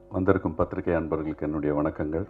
வந்திருக்கும் பத்திரிகை அன்பர்களுக்கு என்னுடைய வணக்கங்கள்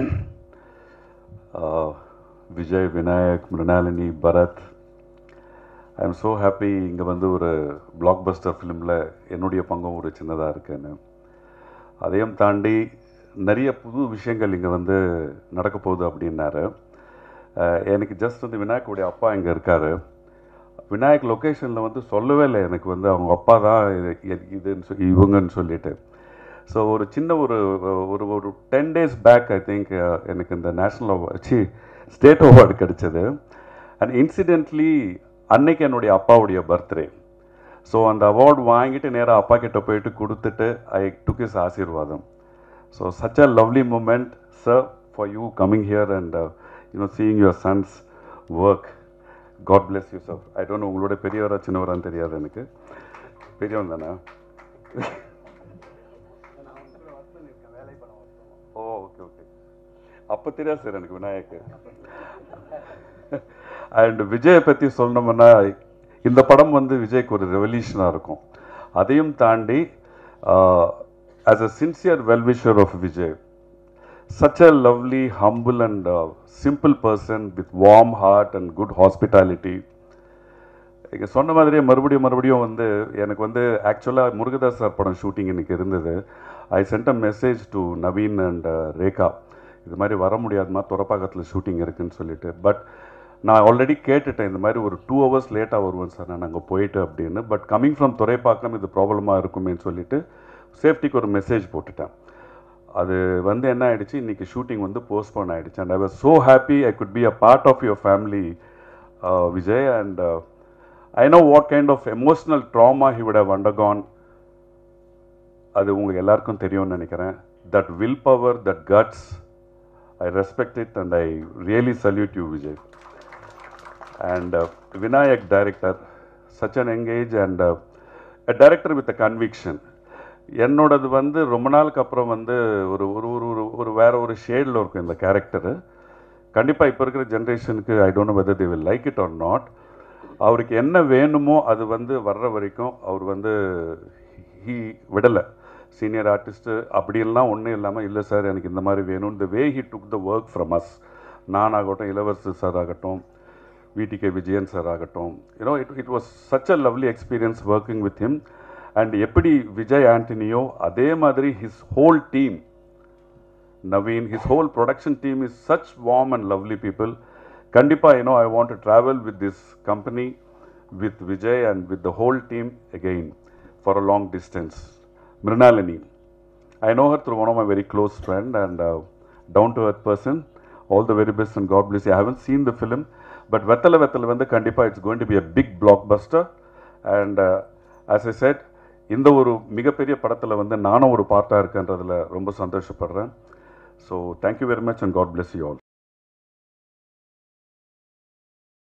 ஆஹ், Vijay Vinayak Mrinalini Bharath I am so happy இங்கே வந்து ஒரு பிளாக் பஸ்டர் ஃபிலிமில் என்னுடைய பங்கும் ஒரு சின்னதாக இருக்குன்னு அதையும் தாண்டி நிறைய புது விஷயங்கள் இங்கே வந்து நடக்க போகுது அப்படின்னாரு ஆஹ், எனக்கு ஜஸ்ட் வந்து விநாயக்குடைய அப்பா இங்கே இருக்கார் விநாயக் லொக்கேஷனில் வந்து சொல்லவே இல்லை எனக்கு வந்து அவங்க அப்பா தான் இது- இது- இதுன்னு சொல்லி இவங்கன்னு சொல்லிட்டு ஸோ ஒரு சின்ன ஒரு ஒரு ஒரு ten days back I think எனக்கு இந்த நேஷ்னல் அவார்ட் ஸ்டேட் அவார்டு கிடைச்சது அண்ட் இன்சிடென்ட்லி அன்னைக்கு என்னுடைய அப்பாவுடைய பர்த்டே ஸோ அந்த அவார்டு வாங்கிட்டு நேராக அப்பா கிட்ட போயிட்டு கொடுத்துட்டு ஐ டுக் இஸ் ஆசீர்வாதம் so such a lovely moment sir for you coming here and you know seeing your son's work God bless you sir I don't உங்களோட பெரியவரா சின்னவரான்னு தெரியாது எனக்கு பெரியவன் தானே ஓ ஓகே ஓகே அப்போ தெரியாது சார் எனக்கு விநாயக் அண்ட் விஜயை பற்றி சொல்லணும்னா இந்த படம் வந்து விஜய்க்கு ஒரு ரெவல்யூஷனாக இருக்கும் அதையும் தாண்டி as a sincere wellwisher of Vijay such a lovely, humble, and uh, simple person with warm heart and good hospitality. இங்கே சொன்ன மாதிரியே மறுபடியும் மறுபடியும் வந்து எனக்கு வந்து ஆக்சுவலாக முருகதாஸ் சார் படம் ஷூட்டிங் இன்னைக்கு இருந்தது I sent a message to Naveen and Rekha இது மாதிரி வர முடியாதுமா துறப்பாக்கத்தில் ஷூட்டிங் இருக்குன்னு சொல்லிட்டு பட் நான் ஆல்ரெடி கேட்டுட்டேன் இந்த மாதிரி ஒரு டூ ஹவர்ஸ் லேட்டாக வருவேன் சார் நான் அங்கே போயிட்டு அப்படின்னு பட் கம்மிங் ஃப்ரம் துறைப்பாக்கம் இது ப்ராப்ளமாக இருக்குமேன்னு சொல்லிட்டு சேஃப்டிக்கு ஒரு மெசேஜ் போட்டுட்டேன் அது வந்து என்ன ஆயிடுச்சு இன்னைக்கு ஷூட்டிங் வந்து போஸ்ட்போன் ஆயிடுச்சு and I was so happy I could be a part of your family Vijay and I know what kind of emotional drama he would have undergone அது உங்களுக்கு எல்லாருக்கும் தெரியும்னு நினைக்கிறேன் that will power that guts I respect it and I really salute you Vijay and Vinayak director such an engage and a director with a conviction என்னோடது வந்து ரொம்ப நாளுக்கு அப்புறம் வந்து ஒரு ஒரு ஒரு ஒரு ஒரு வேற ஒரு ஷேடில் இருக்கும் இந்த கேரக்டரு கண்டிப்பாக இப்போ இருக்கிற ஜென்ரேஷனுக்கு I don't whether they will like it or not அவருக்கு என்ன வேணுமோ அது வந்து வர்ற வரைக்கும் அவர் வந்து ஹீ விடலை சீனியர் ஆர்டிஸ்ட்டு அப்படியெல்லாம் ஒன்றும் இல்லாமல் இல்லை சார் எனக்கு இந்த மாதிரி வேணும் இந்த way he took the work from us நான் ஆகட்டும் இளவரசர் சார் ஆகட்டும் விடிகே விஜயன் சார் ஆகட்டும் you know it it was such a lovely experience working with him and எப்படி விஜய் ஆண்டனியோ அதே மாதிரி his whole team Naveen, his whole production team is such warm and lovely people. Kandipa, you know, I want to travel with this company, with Vijay and with the whole team again for a long distance. Mrinalini, I know her through one of my very close friend and uh, down to earth person. All the very best and God bless you. I haven't seen the film, but Vettala Vettala Vanda Kandipa, it's going to be a big blockbuster. And uh, as I said, இந்த ஒரு மிகப்பெரிய படத்தில் வந்து நானும் ஒரு பார்ட்டாக இருக்கேன்றதில் ரொம்ப சந்தோஷப்படுறேன் so thank you very much and God bless you all